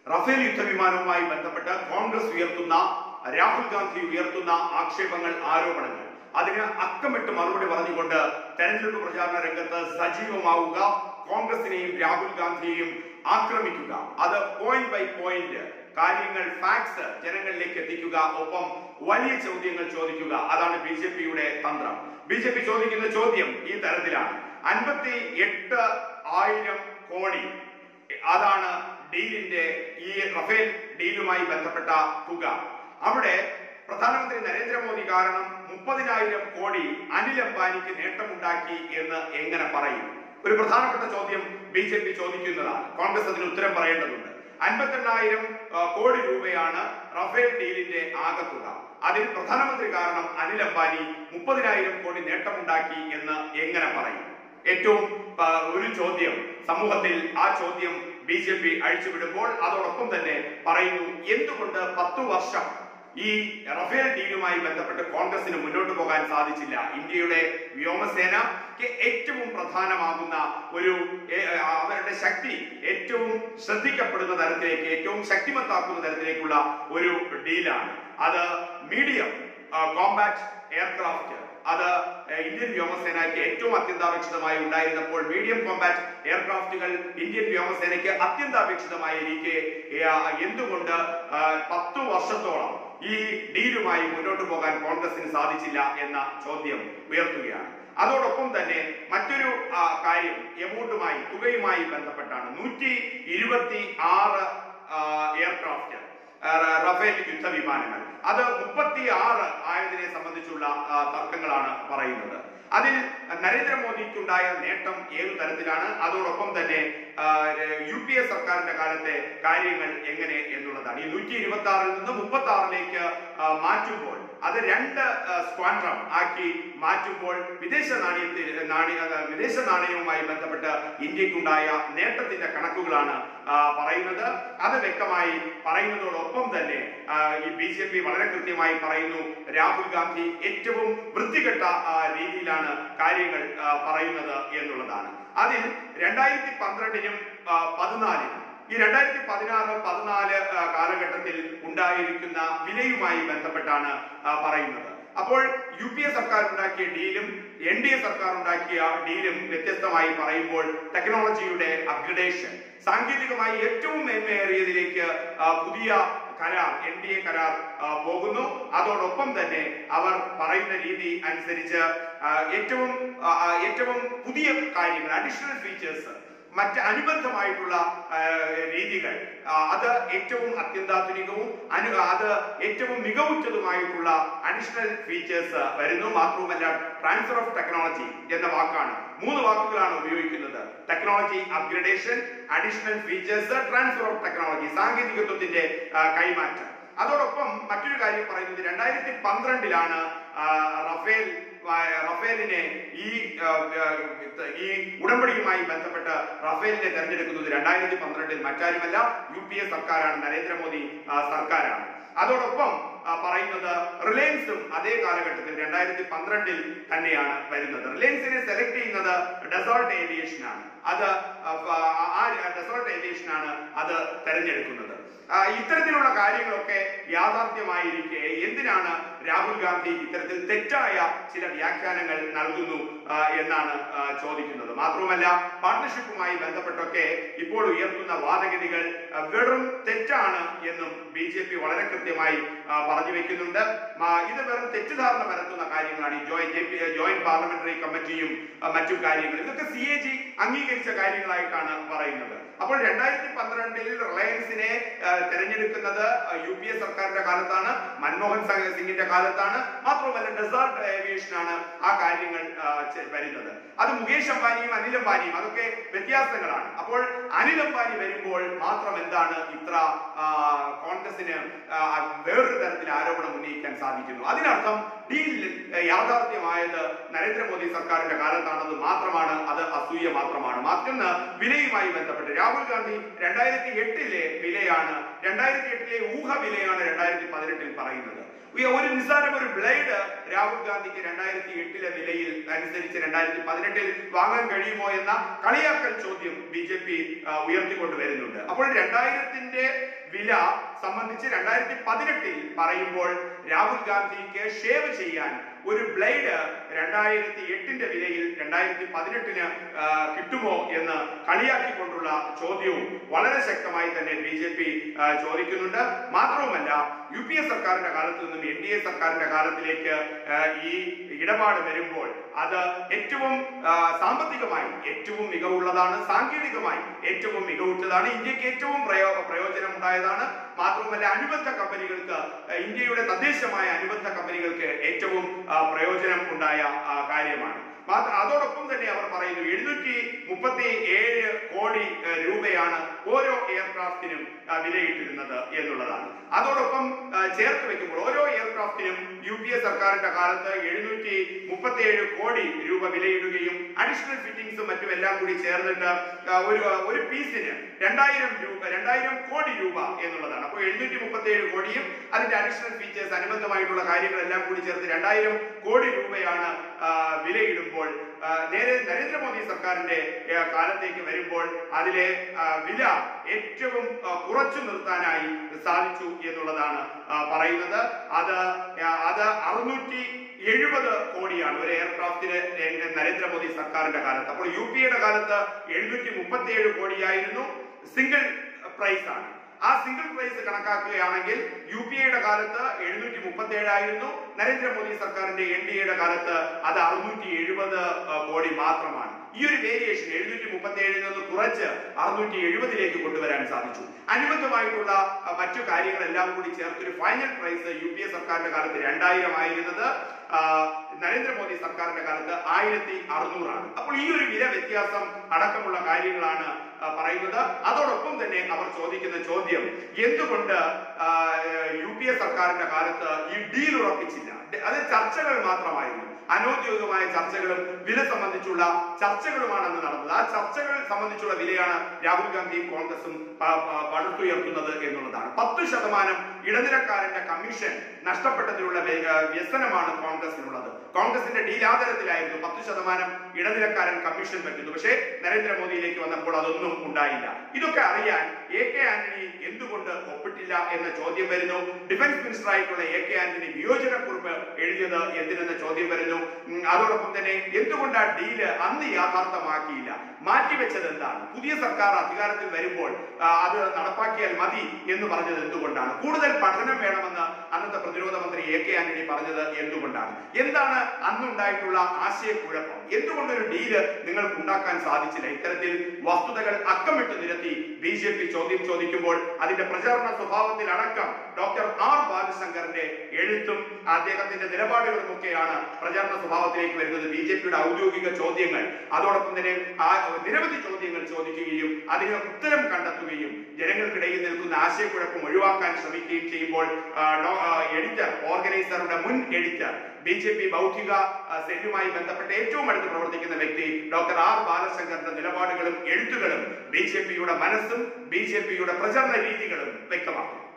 Rafale യുദ്ധവിമാനവുമായി ബന്ധപ്പെട്ട് കോൺഗ്രസ് ഉയർത്തുന്ന രാഹുൽ ഗാന്ധി ഉയർത്തുന്ന ആക്ഷേപങ്ങൾ ആരോപണങ്ങൾ അതിന് അക്കമിട്ട് മറുപടി പറഞ്ഞുകൊണ്ട് തെരഞ്ഞെടുപ്പ് പ്രചാരണ രംഗത്ത് സജീവമാവുക കോൺഗ്രസിനെയും രാഹുൽ ഗാന്ധിയെയും ആക്രമിക്കുക അത് പോയിന്റ് ബൈ പോയിന്റ് കാര്യങ്ങൾ ഫാക്ട്സ് ജനങ്ങളിലേക്ക് എത്തിക്കുക ഒപ്പം വലിയ ചോദ്യങ്ങൾ ചോദിക്കുക അതാണ് ബി ജെ പിയുടെ തന്ത്രം ബി ജെ പി ചോദിക്കുന്ന ചോദ്യം ഈ തരത്തിലാണ് അൻപത്തി എട്ട് ആയിരം കോടി അതാണ് ഡീലിന്റെ ഈ റഫേൽ ഡീലുമായി ബന്ധപ്പെട്ട തുക അവിടെ പ്രധാനമന്ത്രി നരേന്ദ്രമോദി കാരണം മുപ്പതിനായിരം കോടി അനിൽ അംബാനിക്ക് നേട്ടമുണ്ടാക്കി എന്ന് എങ്ങനെ പറയും ഒരു പ്രധാനപ്പെട്ട ചോദ്യം ബി ജെ പി ചോദിക്കുന്നതാണ് കോൺഗ്രസ് അതിന് ഉത്തരം പറയേണ്ടതുണ്ട് അൻപത്തെണ്ണായിരം കോടി രൂപയാണ് റഫേൽ ഡീലിന്റെ ആകത്തുക അതിൽ പ്രധാനമന്ത്രി കാരണം അനിൽ അംബാനി മുപ്പതിനായിരം കോടി നേട്ടമുണ്ടാക്കി എന്ന് എങ്ങനെ പറയും ഏറ്റവും ആ, ഒരു ചോദ്യം സമൂഹത്തിൽ ആ ചോദ്യം ബി ജെ പി അഴിച്ചുവിടുമ്പോൾ അതോടൊപ്പം തന്നെ പറയുന്നു എന്തുകൊണ്ട് പത്തു വർഷം ഈ റഫേൽ ഡീലുമായി ബന്ധപ്പെട്ട് കോൺഗ്രസിന് മുന്നോട്ട് പോകാൻ സാധിച്ചില്ല ഇന്ത്യയുടെ വ്യോമസേനയ്ക്ക് ഏറ്റവും പ്രധാനമാകുന്ന ഒരു ഏ, അവരുടെ ശക്തി ഏറ്റവും ശ്രദ്ധിക്കപ്പെടുന്ന തരത്തിലേക്ക് ഏറ്റവും ശക്തിമത്താക്കുന്ന തരത്തിലേക്കുള്ള ഒരു ഡീലാണ് അത് മീഡിയം കോമ്പാക്ട് എയർക്രാഫ്റ്റ് അത് ഏഹ്, ഇന്ത്യൻ വ്യോമസേനയ്ക്ക് ഏറ്റവും അത്യന്താപേക്ഷിതമായി ഉണ്ടായിരുന്നപ്പോൾ മീഡിയം കോമ്പാക്ട് എയർക്രാഫ്റ്റുകൾ ഇന്ത്യൻ വ്യോമസേനയ്ക്ക് അത്യന്താപേക്ഷിതമായിരിക്കെ ഏഹ്, എന്തുകൊണ്ട് ആഹ്, പത്തു വർഷത്തോളം ഈ ഡീലുമായി മുന്നോട്ട് പോകാൻ കോൺഗ്രസിന് സാധിച്ചില്ല എന്ന ചോദ്യം ഉയർത്തുകയാണ് അതോടൊപ്പം തന്നെ മറ്റൊരു ആ, കാര്യം എമൗണ്ടുമായി തുകയുമായി ബന്ധപ്പെട്ടാണ് നൂറ്റി ഇരുപത്തി ആറ് എയർക്രാഫ്റ്റ് ആ, റഫേൽ യുദ്ധവിമാനങ്ങൾ അത് മുപ്പത്തി ആറ് ആയതിനെ സംബന്ധിച്ചുള്ള ആ, തർക്കങ്ങളാണ് പറയുന്നത് അതിൽ നരേന്ദ്രമോദിക്കുണ്ടായ നേട്ടം ഏതു തരത്തിലാണ് അതോടൊപ്പം തന്നെ ആ, യു പി എ സർക്കാരിന്റെ കാലത്തെ കാര്യങ്ങൾ എങ്ങനെ എന്നുള്ളതാണ് ഈ നൂറ്റി ഇരുപത്തി ആറിൽ നിന്ന് മുപ്പത്തി ആറിലേക്ക് മാറ്റുമ്പോൾ അത് രണ്ട് ആ, സ്ക്വാഡ്രം ആക്കി മാറ്റുമ്പോൾ വിദേശ നാണയത്തിൽ നാണയ ആ, വിദേശ നാണയവുമായി ബന്ധപ്പെട്ട് ഇന്ത്യക്കുണ്ടായ നേട്ടത്തിന്റെ കണക്കുകളാണ് ആ, പറയുന്നത് അത് വ്യക്തമായി പറയുന്നതോടൊപ്പം തന്നെ ആ, ഈ ബി ജെ പി വളരെ കൃത്യമായി പറയുന്നു രാഹുൽ ഗാന്ധി ഏറ്റവും വൃത്തികെട്ട ആ, രീതിയിലാണ് കാര്യങ്ങൾ ആ, പറയുന്നത് എന്നുള്ളതാണ് അതിൽ രണ്ടായിരത്തി പന്ത്രണ്ടിനും ആ, പതിനാലിനും ഈ രണ്ടായിരത്തി പതിനാറ് പതിനാല് ആ, കാലഘട്ടത്തിൽ ഉണ്ടായിരിക്കുന്ന വിലയുമായി ബന്ധപ്പെട്ടാണ് ആ, പറയുന്നത് അപ്പോൾ യു പി എ സർക്കാർ ഉണ്ടാക്കിയ ഡീലും എൻ ഡി എ സർക്കാർ ഉണ്ടാക്കിയ ഡീലും വ്യത്യസ്തമായി പറയുമ്പോൾ ടെക്നോളജിയുടെ അപ്ഗ്രഡേഷൻ സാങ്കേതികമായി ഏറ്റവും മേന്മയേറിയതിലേക്ക് ആ, പുതിയ കരാർ എൻ ഡി എ കരാർ ആ, പോകുന്നു അതോടൊപ്പം തന്നെ അവർ പറയുന്ന രീതി അനുസരിച്ച് ആ, ഏറ്റവും ആ, ആ, ഏറ്റവും പുതിയ കാര്യങ്ങൾ അഡീഷണൽ ഫീച്ചേഴ്സ് മറ്റ് അനുബന്ധമായിട്ടുള്ള ആ, രീതികൾ ആ, അത് ഏറ്റവും അത്യന്താധുനികവും അനു അത് ഏറ്റവും മികവുറ്റതുമായിട്ടുള്ള അഡീഷണൽ ഫീച്ചേഴ്സ് വരുന്നു മാത്രവുമല്ല ട്രാൻസ്ഫർ ഓഫ് ടെക്നോളജി എന്ന വാക്കാണ് മൂന്ന് വാക്കുകളാണ് ഉപയോഗിക്കുന്നത് technology upgradation additional features transfer of technology സാങ്കേതികത്വത്തിന്റെ ആ, കൈമാറ്റം അതോടൊപ്പം മറ്റൊരു കാര്യം പറയുന്നത് രണ്ടായിരത്തി പന്ത്രണ്ടിലാണ് റഫേൽ ആ, റഫേലിനെ ഈ ആ, ആ, ഈ ഉടമ്പടിയുമായി ബന്ധപ്പെട്ട് റഫേലിനെ തെരഞ്ഞെടുക്കുന്നത് രണ്ടായിരത്തി പന്ത്രണ്ടിൽ മറ്റാരുമല്ല യു പി എ സർക്കാരാണ് നരേന്ദ്രമോദി ആ, സർക്കാരാണ് അതോടൊപ്പം ആ, പറയുന്നത് റിലയൻസും അതേ കാലഘട്ടത്തിൽ രണ്ടായിരത്തി പന്ത്രണ്ടിൽ തന്നെയാണ് വരുന്നത് റിലയൻസിനെ സെലക്ട് ചെയ്യുന്നത് ഡെസോൾട്ട് ഏവിയേഷൻ ആണ് അത് ആ, ആ ഡെസോൾട്ട് ഏവിയേഷൻ ആണ് അത് തെരഞ്ഞെടുക്കുന്നത് ആ, ഇത്തരത്തിലുള്ള കാര്യങ്ങളൊക്കെ യാഥാർത്ഥ്യമായിരിക്കെ എന്തിനാണ് രാഹുൽ ഗാന്ധി ഇത്തരത്തിൽ തെറ്റായ ചില വ്യാഖ്യാനങ്ങൾ നൽകുന്നു ആ, എന്നാണ് ആ, ചോദിക്കുന്നത് മാത്രവുമല്ല പാർട്ണർഷിപ്പുമായി ബന്ധപ്പെട്ടൊക്കെ ഇപ്പോൾ ഉയർത്തുന്ന വാദഗതികൾ ആ, വെറും തെറ്റാണ് എന്നും ബി ജെ പി വളരെ കൃത്യമായി ആ, പറഞ്ഞു വെക്കുന്നുണ്ട് ആ, ഇത് വെറും തെറ്റിദ്ധാരണ പരത്തുന്ന കാര്യങ്ങളാണ് ഈ ജോയിന്റ് ജോയിന്റ് പാർലമെന്ററി കമ്മിറ്റിയും ആ, മറ്റു കാര്യങ്ങൾ ഇതൊക്കെ സി എ ജി അംഗീകരിച്ച കാര്യങ്ങളായിട്ടാണ് പറയുന്നത് അപ്പോൾ രണ്ടായിരത്തി പന്ത്രണ്ടിൽ റിലയൻസിനെ ആ, തെരഞ്ഞെടുക്കുന്നത് യു പി എ സർക്കാരിന്റെ കാലത്താണ് മൻമോഹൻ സ- സിംഗിന്റെ കാലത്താണ് മാത്രമല്ല ഡെസേർട്ട് ഏവിയേഷൻ ആണ് ആ കാര്യങ്ങൾ ആ, ചെ- വരുന്നത് അത് മുകേഷ് അംബാനിയും അനിൽ അംബാനിയും അതൊക്കെ വ്യത്യാസങ്ങളാണ് അപ്പോൾ അനിൽ അംബാനി വരുമ്പോൾ മാത്രം എന്താണ് ഇത്ര ആ, കോൺഗ്രസിന് ആ, വേറൊരു തരത്തിൽ ആരോപണം ഉന്നയിക്കാൻ സാധിക്കുന്നു അതിനർത്ഥം ഡീൽ യാഥാർത്ഥ്യമായത് നരേന്ദ്രമോദി സർക്കാരിന്റെ കാലത്താണത് മാത്രമാണ് അത് അസൂയ മാത്രമാണ് മറ്റൊന്ന് വിലയുമായി ബന്ധപ്പെട്ട് രാഹുൽ ഗാന്ധി രണ്ടായിരത്തി എട്ടിലെ വിലയാണ് രണ്ടായിരത്തി എട്ടിലെ ഊഹ വിലയാണ് രണ്ടായിരത്തി പതിനെട്ടിൽ പറയുന്നത് ഈ ഒരു നിസ്സാരം ഒരു ബ്ലേഡ് രാഹുൽ ഗാന്ധിക്ക് രണ്ടായിരത്തി എട്ടിലെ വിലയിൽ അനുസരിച്ച് രണ്ടായിരത്തി പതിനെട്ടിൽ വാങ്ങാൻ കഴിയുമോ എന്ന കളിയാക്കൽ ചോദ്യം ബി ജെ പി ഉയർത്തിക്കൊണ്ട് വരുന്നുണ്ട് അപ്പോൾ രണ്ടായിരത്തിന്റെ വില സംബന്ധിച്ച് രണ്ടായിരത്തി പതിനെട്ടിൽ പറയുമ്പോൾ രാഹുൽ ഗാന്ധിക്ക് ഷേവ് ചെയ്യാൻ ഒരു ബ്ലേഡ് രണ്ടായിരത്തി എട്ടിന്റെ വിലയിൽ രണ്ടായിരത്തി പതിനെട്ടിന് കിട്ടുമോ എന്ന് കളിയാക്കിക്കൊണ്ടുള്ള ചോദ്യവും വളരെ ശക്തമായി തന്നെ ബി ജെ പി ചോദിക്കുന്നുണ്ട് മാത്രവുമല്ല യു പി എ സർക്കാരിന്റെ കാലത്ത് നിന്നും എൻ ഡി എ സർക്കാരിന്റെ കാലത്തിലേക്ക് ആ, ഈ ഇടപാട് വരുമ്പോൾ അത് ഏറ്റവും ആ, സാമ്പത്തികമായി ഏറ്റവും മികവുള്ളതാണ് സാങ്കേതികമായി ഏറ്റവും മികവുറ്റതാണ് ഇന്ത്യക്ക് ഏറ്റവും പ്രയോ പ്രയോജനം ഉണ്ടായതാണ് മാത്രവുമല്ല അനുബന്ധ കമ്പനികൾക്ക് ആ, ഇന്ത്യയുടെ തദ്ദേശമായ അനുബന്ധ കമ്പനികൾക്ക് ഏറ്റവും ആ, പ്രയോജനം ഉണ്ടായ ആ, കാര്യമാണ് മാത്ര- അതോടൊപ്പം തന്നെ അവർ പറയുന്നു എഴുന്നൂറ്റി മുപ്പത്തി ഏഴ് കോടി ആ, രൂപയാണ് ഓരോ എയർക്രാഫ്റ്റിനും ആ, വിലയിട്ടിരുന്നത് എന്നുള്ളതാണ് അതോടൊപ്പം ആ, ചേർത്ത് വെക്കുമ്പോൾ ഓരോ എയർക്രാഫ്റ്റിനും യു പി എ സർക്കാരിന്റെ കാലത്ത് എഴുന്നൂറ്റി മുപ്പത്തി ഏഴ് കോടി രൂപ വിലയിടുകയും അഡീഷണൽ ഫിറ്റിംഗ്സും മറ്റും എല്ലാം കൂടി ചേർന്നിട്ട് ആ, ഒരു ഒരു പീസിന് രണ്ടായിരം രൂപ രണ്ടായിരം കോടി രൂപ എന്നുള്ളതാണ് അപ്പോൾ എഴുന്നൂറ്റി മുപ്പത്തി ഏഴ് കോടിയും അതിന്റെ അഡീഷണൽ ഫീച്ചേഴ്സ് അനുബന്ധമായിട്ടുള്ള കാര്യങ്ങളെല്ലാം കൂടി ചേർത്ത് രണ്ടായിരം കോടി രൂപയാണ് ആ, വിലയിടുമ്പോൾ ആ, നേരെ നരേന്ദ്രമോദി സർക്കാരിന്റെ ആ, കാലത്തേക്ക് വരുമ്പോൾ അതിലെ ആ, വില ഏറ്റവും ആ, കുറച്ചു നിർത്താനായി സാധിച്ചു എന്നുള്ളതാണ് ആ, പറയുന്നത് അത് ആ, അത് അറുന്നൂറ്റി എഴുപത് കോടിയാണ് ഒരു എയർക്രാഫ്റ്റിന് നെ- നരേന്ദ്രമോദി സർക്കാരിന്റെ കാലത്ത് അപ്പോൾ യു പി എയുടെ കാലത്ത് എഴുന്നൂറ്റി മുപ്പത്തി ഏഴ് കോടിയായിരുന്നു സിംഗിൾ പ്രൈസ് ആണ് ആ സിംഗിൾ പ്രൈസ് കണക്കാക്കുകയാണെങ്കിൽ യു പി എയുടെ കാലത്ത് എഴുന്നൂറ്റി മുപ്പത്തി ഏഴായിരുന്നു നരേന്ദ്രമോദി സർക്കാരിന്റെ എൻ ഡി എയുടെ കാലത്ത് അത് അറുന്നൂറ്റി എഴുപത് കോടി മാത്രമാണ് ഈ ഒരു വേരിയേഷൻ എഴുന്നൂറ്റി മുപ്പത്തി ഏഴിൽ നിന്ന് കുറച്ച് അറുന്നൂറ്റി എഴുപതിലേക്ക് കൊണ്ടുവരാൻ സാധിച്ചു അനുബന്ധമായിട്ടുള്ള ആ, മറ്റു കാര്യങ്ങളെല്ലാം കൂടി ചേർത്ത് ഒരു final price U P A സർക്കാരിന്റെ കാലത്ത് രണ്ടായിരം ആയിരുന്നത് ആ, നരേന്ദ്രമോദി സർക്കാരിന്റെ കാലത്ത് ആയിരത്തി അറുന്നൂറാണ് അപ്പോൾ ഈ ഒരു വില വ്യത്യാസം അടക്കമുള്ള കാര്യങ്ങളാണ് ആ, പറയുന്നത് അതോടൊപ്പം തന്നെ അവർ ചോദിക്കുന്ന ചോദ്യം എന്തുകൊണ്ട് ആ, യു പി എ സർക്കാരിന്റെ കാലത്ത് ഈ ഡീൽ ഉറപ്പിച്ചില്ല അത് ചർച്ചകൾ മാത്രമായിരുന്നു അനൌദ്യോഗികമായ ചർച്ചകളും വില സംബന്ധിച്ചുള്ള ചർച്ചകളുമാണ് അന്ന് നടന്നത് ആ ചർച്ചകൾ സംബന്ധിച്ചുള്ള വിലയാണ് രാഹുൽ ഗാന്ധിയും കോൺഗ്രസും പ- പ- പടുത്തുയർത്തുന്നത് എന്നുള്ളതാണ് പത്ത് ശതമാനം ഇടനിലക്കാരന്റെ കമ്മീഷൻ നഷ്ടപ്പെട്ടതിനുള്ള വ്യ- ആ, വ്യസനമാണ് കോൺഗ്രസിനുള്ളത് കോൺഗ്രസിന്റെ ഡീലാതരത്തിലായിരുന്നു പത്ത് ശതമാനം ഇടനിലക്കാരൻ കമ്മീഷൻ പറ്റുന്നു പക്ഷേ നരേന്ദ്രമോദിയിലേക്ക് വന്നപ്പോൾ അതൊന്നും ഉണ്ടായില്ല ഇതൊക്കെ അറിയാൻ എ കെ ആന്റണി എന്തുകൊണ്ട് ഒപ്പിട്ടില്ല എന്ന ചോദ്യം വരുന്നു ഡിഫൻസ് മിനിസ്റ്റർ ആയിട്ടുള്ള എ കെ ആന്റണി വിയോജനക്കുറിപ്പ് എഴുതിയത് എന്തിനെന്ന ചോദ്യം വരുന്നു ഉം, അതോടൊപ്പം തന്നെ എന്തുകൊണ്ട് ആ ഡീല് അന്ന് യാഥാർത്ഥ്യമാക്കിയില്ല മാറ്റിവെച്ചത് എന്താണ് പുതിയ സർക്കാർ അധികാരത്തിൽ വരുമ്പോൾ ആ, അത് നടപ്പാക്കിയാൽ മതി എന്ന് പറഞ്ഞത് എന്തുകൊണ്ടാണ് കൂടുതൽ പഠനം വേണമെന്ന് അന്നത്തെ പ്രതിരോധ മന്ത്രി എ കെ ആന്റണി പറഞ്ഞത് എന്തുകൊണ്ടാണ് എന്താണ് അന്നുണ്ടായിട്ടുള്ള ആശയക്കുഴപ്പം എന്തുകൊണ്ടൊരു ഡീല് നിങ്ങൾക്ക് ഉണ്ടാക്കാൻ സാധിച്ചില്ല ഇത്തരത്തിൽ വസ്തുതകൾ അക്കമിട്ട് നിരത്തി ബി ജെ പി ചോദ്യം ചോദിക്കുമ്പോൾ അതിന്റെ പ്രചാരണ സ്വഭാവത്തിൽ അടക്കം ഡോക്ടർ ആർ ബാലശങ്കറിന്റെ എഴുത്തും അദ്ദേഹത്തിന്റെ നിലപാടുകളും ഒക്കെയാണ് പ്രചാരണ സ്വഭാവത്തിലേക്ക് വരുന്നത് ബി ജെ പിയുടെ ഔദ്യോഗിക ചോദ്യങ്ങൾ അതോടൊപ്പം തന്നെ ആ നിരവധി ചോദ്യങ്ങൾ ചോദിക്കുകയും അതിന് ഉത്തരം കണ്ടെത്തുകയും ജനങ്ങൾക്കിടയിൽ നിൽക്കുന്ന ആശയക്കുഴപ്പം ഒഴിവാക്കാൻ ശ്രമിക്കുകയും ചെയ്യുമ്പോൾ ആ, ഡോ- ആ, എഡിറ്റർ ഓർഗനൈസറുടെ മുൻ എഡിറ്റർ ബി ജെ പി ബൗദ്ധിക ആ, സെല്ലുമായി ബന്ധപ്പെട്ട് ഏറ്റവും അടുത്ത് പ്രവർത്തിക്കുന്ന വ്യക്തി ഡോക്ടർ ആർ ബാലശങ്കറിന്റെ നിലപാടുകളും എഴുത്തുകളും ബി ജെ പിയുടെ മനസ്സും ബി ജെ പിയുടെ പ്രചരണ രീതികളും വ്യക്തമാക്കും